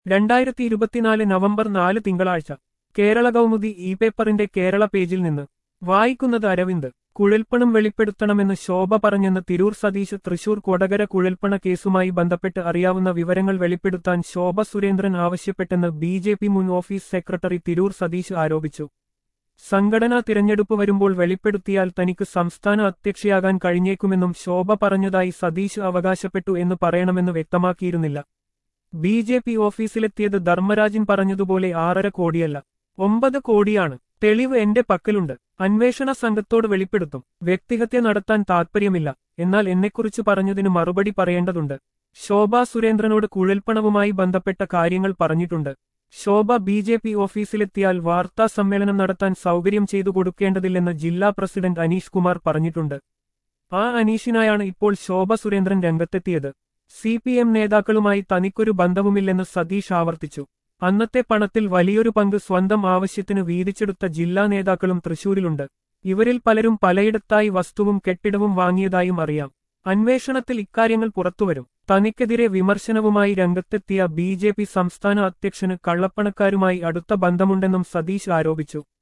രണ്ടായിരത്തി ഇരുപത്തിനാല് നവംബർ നാല് തിങ്കളാഴ്ച കേരള കൗമുദി ഇ പേപ്പറിന്റെ കേരള പേജിൽ നിന്ന് വായിക്കുന്നത് അരവിന്ദ് കുഴൽപ്പണം വെളിപ്പെടുത്തണമെന്ന് ശോഭ പറഞ്ഞെന്ന് തിരൂർ സതീശ് തൃശൂർ കൊടകര കുഴൽപ്പണ കേസുമായി ബന്ധപ്പെട്ട് അറിയാവുന്ന വിവരങ്ങൾ വെളിപ്പെടുത്താൻ ശോഭ സുരേന്ദ്രൻ ആവശ്യപ്പെട്ടെന്ന് ബി ജെ പി മുൻ ഓഫീസ് സെക്രട്ടറി തിരൂർ സതീശ് ആരോപിച്ചു സംഘടനാ തിരഞ്ഞെടുപ്പ് വരുമ്പോൾ വെളിപ്പെടുത്തിയാൽ തനിക്ക് സംസ്ഥാന അധ്യക്ഷയാകാൻ കഴിഞ്ഞേക്കുമെന്നും ശോഭ പറഞ്ഞതായി സതീശ് അവകാശപ്പെട്ടു എന്ന് പറയണമെന്ന് വ്യക്തമാക്കിയിരുന്നില്ല ബി ജെ പി ഓഫീസിലെത്തിയത് ധർമ്മരാജൻ പറഞ്ഞതുപോലെ ആറര കോടിയല്ല ഒമ്പത് കോടിയാണ് തെളിവ് എന്റെ പക്കലുണ്ട് അന്വേഷണ സംഘത്തോട് വെളിപ്പെടുത്തും വ്യക്തിഹത്യ നടത്താൻ താൽപ്പര്യമില്ല എന്നാൽ എന്നെക്കുറിച്ച് പറഞ്ഞതിന് മറുപടി പറയേണ്ടതുണ്ട് ശോഭ സുരേന്ദ്രനോട് കുഴൽപ്പണവുമായി ബന്ധപ്പെട്ട കാര്യങ്ങൾ പറഞ്ഞിട്ടുണ്ട് ശോഭ ബി ജെ പി ഓഫീസിലെത്തിയാൽ വാർത്താ സമ്മേളനം നടത്താൻ സൗകര്യം ചെയ്തു കൊടുക്കേണ്ടതില്ലെന്ന് ജില്ലാ പ്രസിഡന്റ് അനീഷ് കുമാർ പറഞ്ഞിട്ടുണ്ട് ആ അനീഷിനായാണ് ഇപ്പോൾ ശോഭ സുരേന്ദ്രൻ രംഗത്തെത്തിയത് സി പി എം നേതാക്കളുമായി തനിക്കൊരു ബന്ധവുമില്ലെന്ന് സതീഷ് ആവർത്തിച്ചു അന്നത്തെ പണത്തിൽ വലിയൊരു പങ്ക് സ്വന്തം ആവശ്യത്തിന് വീതിച്ചെടുത്ത ജില്ലാ നേതാക്കളും തൃശൂരിലുണ്ട് ഇവരിൽ പലരും പലയിടത്തായി വസ്തുവും കെട്ടിടവും വാങ്ങിയതായും അറിയാം അന്വേഷണത്തിൽ ഇക്കാര്യങ്ങൾ പുറത്തുവരും തനിക്കെതിരെ വിമർശനവുമായി രംഗത്തെത്തിയ ബി സംസ്ഥാന അധ്യക്ഷന് കള്ളപ്പണക്കാരുമായി അടുത്ത ബന്ധമുണ്ടെന്നും സതീഷ് ആരോപിച്ചു